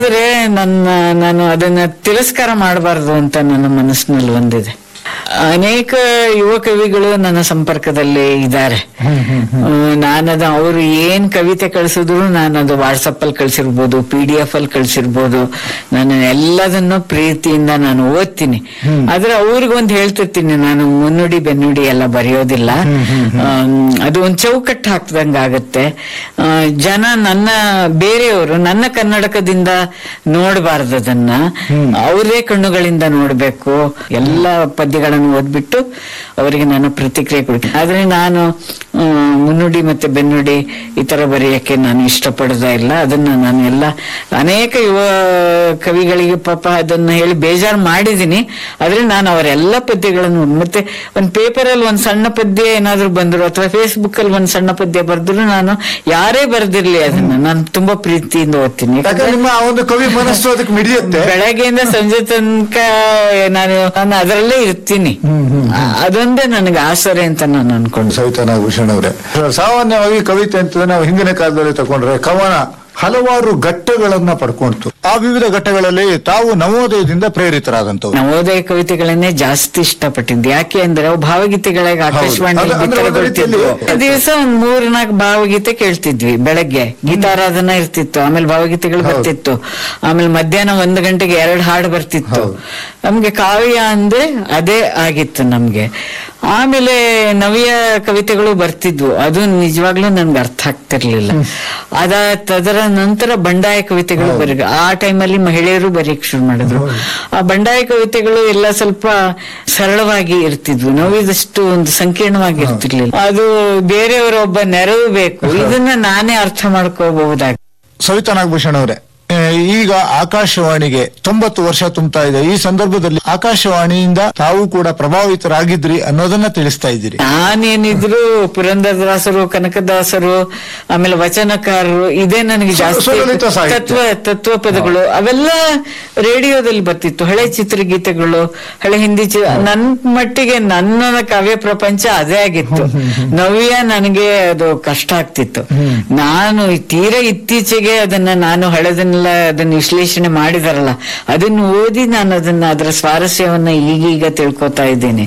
ಆದ್ರೆ ನನ್ನ ನಾನು ಅದನ್ನ ತಿರಸ್ಕಾರ ಮಾಡಬಾರ್ದು ಅಂತ ನನ್ನ ಮನಸ್ಸಿನಲ್ಲಿ ಒಂದಿದೆ ಅನೇಕ ಯುವ ಕವಿಗಳು ನನ್ನ ಸಂಪರ್ಕದಲ್ಲಿ ಇದ್ದಾರೆ ನಾನದ ಅವರು ಏನ್ ಕವಿತೆ ಕಳಿಸಿದ್ರು ನಾನು ಅದು ವಾಟ್ಸಪ್ ಅಲ್ಲಿ ಕಳ್ಸಿರ್ಬೋದು ಪಿ ಡಿ ಎಫ್ ಅಲ್ಲಿ ಕಳ್ಸಿರ್ಬೋದು ನಾನು ಎಲ್ಲದನ್ನು ಪ್ರೀತಿಯಿಂದ ನಾನು ಓದ್ತೀನಿ ಆದ್ರೆ ಅವ್ರಿಗೊಂದು ಹೇಳ್ತಿರ್ತೀನಿ ನಾನು ಮುನ್ನುಡಿ ಬೆನ್ನುಡಿ ಎಲ್ಲ ಬರೆಯೋದಿಲ್ಲ ಆಮ್, ಅದು ಒಂದ್ ಚೌಕಟ್ಟು ಹಾಕ್ದಂಗ ಆಗತ್ತೆ ಆ, ಜನ ನನ್ನ ಬೇರೆಯವರು ನನ್ನ ಕನ್ನಡಕದಿಂದ ನೋಡಬಾರ್ದು ಅದನ್ನ ಅವರೇ ಕಣ್ಣುಗಳಿಂದ ನೋಡ್ಬೇಕು ಎಲ್ಲ ಪದ್ಯಗಳನ್ನು ಓದ್ಬಿಟ್ಟು ಅವರಿಗೆ ನಾನು ಪ್ರತಿಕ್ರಿಯೆ ಕೊಡ್ತೀನಿ ಆದ್ರೆ ನಾನು ಆ, ಮುನ್ನುಡಿ ಮತ್ತೆ ಬೆನ್ನುಡಿ ಈ ತರ ಬರೆಯಕ್ಕೆ ನಾನು ಇಷ್ಟಪಡೋದೇ ಇಲ್ಲ ಅದನ್ನ ನಾನು ಎಲ್ಲ ಅನೇಕ ಯುವ ಕವಿಗಳಿಗೆ ಪಾಪ ಅದನ್ನ ಹೇಳಿ ಬೇಜಾರು ಮಾಡಿದೀನಿ ಆದ್ರೆ ನಾನು ಅವರೆಲ್ಲ ಪದ್ಯಗಳನ್ನು ಮತ್ತೆ ಒಂದ್ ಪೇಪರ್ ಅಲ್ಲಿ ಒಂದ್ ಸಣ್ಣ ಪದ್ಯ ಏನಾದ್ರು ಬಂದ್ರು ಅಥವಾ ಫೇಸ್ಬುಕ್ ಅಲ್ಲಿ ಒಂದ್ ಸಣ್ಣ ಪದ್ಯ ಬರ್ದ್ರು ನಾನು ಯಾರೇ ಬರ್ದಿರ್ಲಿ ಅದನ್ನ ನಾನು ತುಂಬಾ ಪ್ರೀತಿಯಿಂದ ಓದ್ತೀನಿ ಯಾಕಂದ್ರೆ ಯಾಕಂದ್ರೆ ನಿಮ್ಮ ಆ ಒಂದು ಕವಿ ಮನಸ್ಸು ಅದಕ್ಕೆ ಮಿಡಿಯುತ್ತೆ ಬೆಳಗ್ಗೆಯಿಂದ ಸಂಜೆ ತನಕ ನಾನು ನಾನು ಅದರಲ್ಲೇ ಇರ್ತೀನಿ ಆ- ಅದೊಂದೇ ನನಗೆ ಆಸರೆ ಅಂತ ನಾನು ಅನ್ಕೊಂಡು ಸವಿತಾ ನಾಗಭೂಷಣ್ ಅವರೇ ಸಾಮಾನ್ಯವಾಗಿ ಕವಿತೆ ಅಂತ ನಾವು ಹಿಂದಿನ ಕಾಲದಲ್ಲಿ ತಗೊಂಡ್ರೆ ಕವನ ಹಲವಾರು ಘಟ್ಟಗಳನ್ನ ಪಡ್ಕೊಂತು ಆ ವಿವಿಧ ಘಟ್ಟಗಳಲ್ಲಿ ತಾವು ನವೋದಯದಿಂದ ಪ್ರೇರಿತರಾದಂತವ್ರು ನವೋದಯ ಕವಿತೆಗಳನ್ನೇ ಜಾಸ್ತಿ ಇಷ್ಟಪಟ್ಟಿದ್ದೆ ಯಾಕೆ ಅಂದ್ರೆ ಅವು ಭಾವಗೀತೆಗಳಿಗೆ ಆಕಾಶವಾಣಿ ಅದು- ಅಂದ್ರೆ ಒಂದು ರೀತಿಯಲ್ಲಿ- ದಿವಸ ಒಂದ್ ಮೂರ್ ನಾಲ್ಕು ಭಾವಗೀತೆ ಕೇಳ್ತಿದ್ವಿ ಬೆಳಗ್ಗೆ ಗೀತಾರಾಧನಾ ಇರ್ತಿತ್ತು ಆಮೇಲೆ ಭಾವಗೀತೆಗಳು ಹೌದು. ಬರ್ತಿತ್ತು ಆಮೇಲೆ ಮಧ್ಯಾಹ್ನ ಒಂದ್ ಗಂಟೆಗೆ ಎರಡು ಹಾಡು ಬರ್ತಿತ್ತು ಹೌದು. ನಮ್ಗೆ ಕಾವ್ಯ ಅಂದ್ರೆ ಅದೇ ಆಗಿತ್ತು ನಮ್ಗೆ ಆಮೇಲೆ ನವ್ಯ ಕವಿತೆಗಳು ಬರ್ತಿದ್ವು ಅದು ನಿಜವಾಗ್ಲೂ ನನ್ಗೆ ಅರ್ಥ ಆಗ್ತಿರ್ಲಿಲ್ಲ ಅದ ತದರ ನಂತರ ಬಂಡಾಯ ಕವಿತೆಗಳು ಬರೀ ಆ ಟೈಮಲ್ಲಿ ಮಹಿಳೆಯರು ಬರೀಕ್ ಶುರು ಮಾಡಿದ್ರು ಆ ಬಂಡಾಯ ಕವಿತೆಗಳು ಎಲ್ಲ ಸ್ವಲ್ಪ ಸರಳವಾಗಿ ಇರ್ತಿದ್ವು ನೋವಿದಷ್ಟು ಒಂದು ಸಂಕೀರ್ಣವಾಗಿ ಇರ್ತಿರ್ಲಿಲ್ಲ ಅದು ಬೇರೆಯವರ ಒಬ್ಬ ನೆರವು ಬೇಕು ಇದನ್ನ ನಾನೇ ಅರ್ಥ ಮಾಡ್ಕೋಬಹುದಾಗಿ ಸವಿತಾ ನಾಗಭೂಷಣ್ ಅವರೇ ಆ, ಈಗ ಆಕಾಶವಾಣಿಗೆ ತೊಂಬತ್ತು ವರ್ಷ ತುಂಬ್ತಾ ಇದೆ ಈ ಸಂದರ್ಭದಲ್ಲಿ ಆಕಾಶವಾಣಿಯಿಂದ ತಾವು ಕೂಡ ಪ್ರಭಾವಿತರಾಗಿದ್ರಿ ಅನ್ನೋದನ್ನ ತಿಳಿಸ್ತಾ ಇದ್ದೀರಿ ನಾನೇನಿದ್ರು ಪುರಂದರದಾಸರು ಕನಕದಾಸರು ಆಮೇಲೆ ವಚನಕಾರರು ಇದೇ ನನಗೆ ಜಾಸ್ತಿ ಸುಲಲಿತ ಸಾಹಿತ್ಯ. ತತ್ವ ತತ್ವ ಪದಗಳು ಅವೆಲ್ಲ ರೇಡಿಯೋದಲ್ಲಿ ಬರ್ತಿತ್ತು ಹಳೆ ಚಿತ್ರಗೀತೆಗಳು ಹಳೆ ಹಿಂದಿ ಚಿ ನನ್ ಮಟ್ಟಿಗೆ ನನ್ನ ಕಾವ್ಯ ಪ್ರಪಂಚ ಅದೇ ಆಗಿತ್ತು ನವ್ಯ ನನಗೆ ಅದು ಕಷ್ಟ ಆಗ್ತಿತ್ತು ನಾನು ತೀರಾ ಇತ್ತೀಚೆಗೆ ಅದನ್ನ ನಾನು ಹಳೆದನ್ನೆಲ್ಲ ಅದನ್ನ ವಿಶ್ಲೇಷಣೆ ಮಾಡಿದಾರಲ್ಲ ಅದನ್ನ ಓದಿ ನಾನು ಅದನ್ನ ಅದರ ಸ್ವಾರಸ್ಯವನ್ನ ಈಗೀಗ ತಿಳ್ಕೊತಾ ಇದ್ದೇನೆ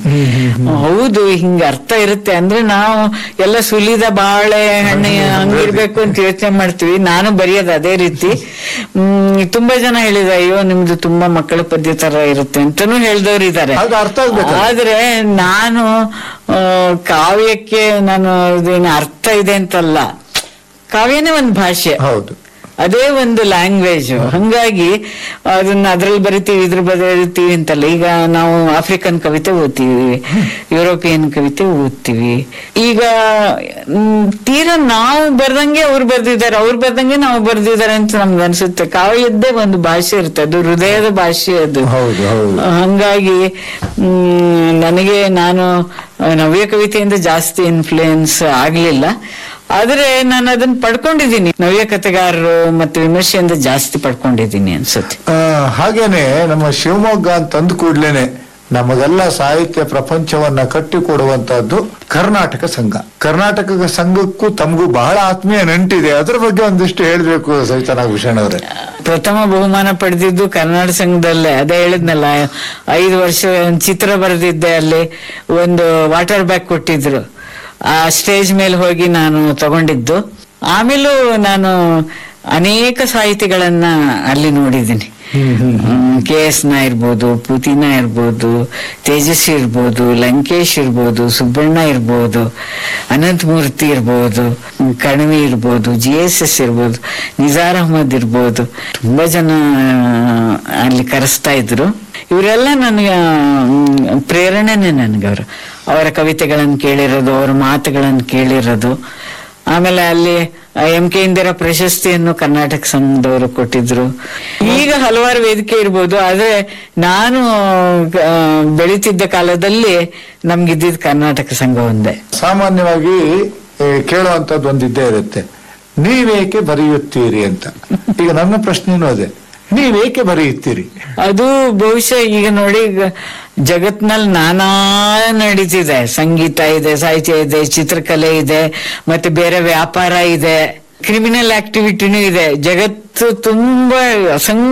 ಹೌದು ಹಿಂಗ ಅರ್ಥ ಇರುತ್ತೆ ಅಂದ್ರೆ ನಾವು ಎಲ್ಲ ಸುಲಿದ ಬಾಳೆ ಹಣ್ಣು ಹಂಗಿರ್ಬೇಕು ಅಂತ ಯೋಚನೆ ಮಾಡ್ತೀವಿ ನಾನು ಬರೆಯೋದು ಅದೇ ರೀತಿ ಹ್ಮ್ ತುಂಬಾ ಜನ ಹೇಳಿದ ಅಯ್ಯೋ ನಿಮ್ದು ತುಂಬಾ ಮಕ್ಕಳ ಪದ್ಯ ತರ ಇರುತ್ತೆ ಅಂತಾನು ಹೇಳ್ದವ್ರು ಇದಾರೆ ಅದು ಅರ್ಥ ಆಗ್ಬೇಕಲ್ಲ. ಆದ್ರೆ ನಾನು ಆ, ಕಾವ್ಯಕ್ಕೆ ನಾನು ಇದೇನು ಅರ್ಥ ಇದೆ ಅಂತಲ್ಲ ಕಾವ್ಯನೇ ಒಂದು ಭಾಷೆ ಹೌದು ಅದೇ ಒಂದು ಲ್ಯಾಂಗ್ವೇಜ್ ಹಂಗಾಗಿ ಅದನ್ನ ಅದ್ರಲ್ಲಿ ಬರಿತೀವಿ ಇದ್ರ ಬರಿತೀವಿ ಅಂತಲ್ಲ ಈಗ ನಾವು ಆಫ್ರಿಕನ್ ಕವಿತೆ ಓದ್ತೀವಿ ಯುರೋಪಿಯನ್ ಕವಿತೆ ಓದ್ತೀವಿ ಈಗ ಮ್, ತೀರಾ ನಾವು ಬರ್ದಂಗೆ ಅವ್ರು ಬರ್ದಿದ್ದಾರೆ ಅವ್ರು ಬರ್ದಂಗೆ ನಾವು ಬರ್ದಿದ್ದಾರೆ ಅಂತ ನಮ್ಗೆ ಅನ್ಸುತ್ತೆ ಕಾವ್ಯದ್ದೇ ಒಂದು ಭಾಷೆ ಇರುತ್ತೆ ಅದು ಹೃದಯದ ಭಾಷೆ ಅದು ಹೌದು ಹೌದು ಹಂಗಾಗಿ ಮ್, ನನಗೆ ನಾನು ಆ, ನವ್ಯ ಕವಿತೆಯಿಂದ ಜಾಸ್ತಿ ಇನ್ಫ್ಲೂಯೆನ್ಸ್ ಆಗ್ಲಿಲ್ಲ ಆದ್ರೆ ನಾನು ಅದನ್ನ ಪಡ್ಕೊಂಡಿದ್ದೀನಿ ನವ್ಯ ಕಥೆಗಾರರು ಮತ್ತು ವಿಮರ್ಶೆಯಿಂದ ಜಾಸ್ತಿ ಪಡ್ಕೊಂಡಿದ್ದೀನಿ ಅನ್ಸುತ್ತೆ ಆ, ಹಾಗೇನೆ ನಮ್ಮ ಶಿವಮೊಗ್ಗ ಅಂತ ಅಂದ ಕೂಡ್ಲೇನೆ ನಮಗೆಲ್ಲ ಸಾಹಿತ್ಯ ಪ್ರಪಂಚವನ್ನ ಕಟ್ಟಿಕೊಡುವಂತಹದ್ದು ಕರ್ನಾಟಕ ಸಂಘ ಕರ್ನಾಟಕ ಸಂಘಕ್ಕೂ ತಮಗೂ ಬಹಳ ಆತ್ಮೀಯ ನಂಟಿದೆ ಅದ್ರ ಬಗ್ಗೆ ಒಂದಿಷ್ಟು ಹೇಳ್ಬೇಕು ಸವಿತಾ ನಾಗಭೂಷಣ್ ಅವರೇ ಪ್ರಥಮ ಬಹುಮಾನ ಪಡೆದಿದ್ದು ಕರ್ನಾಟಕ ಸಂಘದಲ್ಲೇ ಅದೇ ಹೇಳಿದ್ನಲ್ಲ ಐದು ವರ್ಷ ಒಂದ್ ಚಿತ್ರ ಬರೆದಿದ್ದೆ ಅಲ್ಲಿ ಒಂದು ವಾಟರ್ ಬ್ಯಾಗ್ ಕೊಟ್ಟಿದ್ರು ಆ ಸ್ಟೇಜ್ ಮೇಲೆ ಹೋಗಿ ನಾನು ತಗೊಂಡಿದ್ದು ಆಮೇಲೂ ನಾನು ಅನೇಕ ಸಾಹಿತಿಗಳನ್ನ ಅಲ್ಲಿ ನೋಡಿದ್ದೀನಿ ಕೆ ಎಸ್ ನ ಇರ್ಬೋದು ಪುತಿನ ಇರ್ಬೋದು ತೇಜಸ್ವಿ ಇರ್ಬೋದು ಲಂಕೇಶ್ ಇರ್ಬೋದು ಸುಬ್ಬಣ್ಣ ಇರ್ಬೋದು ಅನಂತಮೂರ್ತಿ ಇರ್ಬೋದು ಕಣಿವೆ ಇರ್ಬೋದು ಜಿ ಎಸ್ ಎಸ್ ಇರ್ಬೋದು ನಿಜಾರ್ ಅಹಮದ್ ಇರ್ಬೋದು ತುಂಬಾ ಜನ ಆ, ಅಲ್ಲಿ ಕರೆಸ್ತಾ ಇದ್ರು ಇವರೆಲ್ಲ ನನಗೆ ಮ್, ಪ್ರೇರಣೆನೆ ನನಗೆ ಅವರು ಅವರ ಕವಿತೆಗಳನ್ನು ಕೇಳಿರೋದು ಅವರ ಮಾತುಗಳನ್ನು ಕೇಳಿರೋದು ಆಮೇಲೆ ಅಲ್ಲಿ ಎಂ ಕೆ ಇಂದಿರಾ ಪ್ರಶಸ್ತಿಯನ್ನು ಕರ್ನಾಟಕ ಸಂಘದವರು ಕೊಟ್ಟಿದ್ರು ಈಗ ಹಲವಾರು ವೇದಿಕೆ ಇರ್ಬೋದು ಆದ್ರೆ ನಾನು ಆ, ಬೆಳೀತಿದ್ದ ಕಾಲದಲ್ಲಿ ನಮ್ಗಿದ್ದಿದ್ ಕರ್ನಾಟಕ ಸಂಘ ಒಂದೇ ಸಾಮಾನ್ಯವಾಗಿ ಏ, ಕೇಳುವಂತದ್ದು ಒಂದಿದ್ದೇ ಇರುತ್ತೆ ನೀವೇಕೆ ಬರೆಯುತ್ತೀರಿ ಅಂತ ಈಗ ನನ್ನ ಪ್ರಶ್ನೆನೂ ಅದೇ ನೀವೇಕೆ ಬರೆಯುತ್ತೀರಿ ಅದು ಬಹುಶಃ ಈಗ ನೋಡಿ ಈಗ ಜಗತ್ನಲ್ಲಿ ನಾನಾ ನಡೀತಿದೆ ಸಂಗೀತ ಇದೆ ಸಾಹಿತ್ಯ ಇದೆ ಚಿತ್ರಕಲೆ ಇದೆ ಮತ್ತೆ ಬೇರೆ ವ್ಯಾಪಾರ ಇದೆ ಕ್ರಿಮಿನಲ್ ಆಕ್ಟಿವಿಟಿನೂ ಇದೆ ಜಗತ್ತು ತುಂಬಾ ಅಸಂಖ್ಯ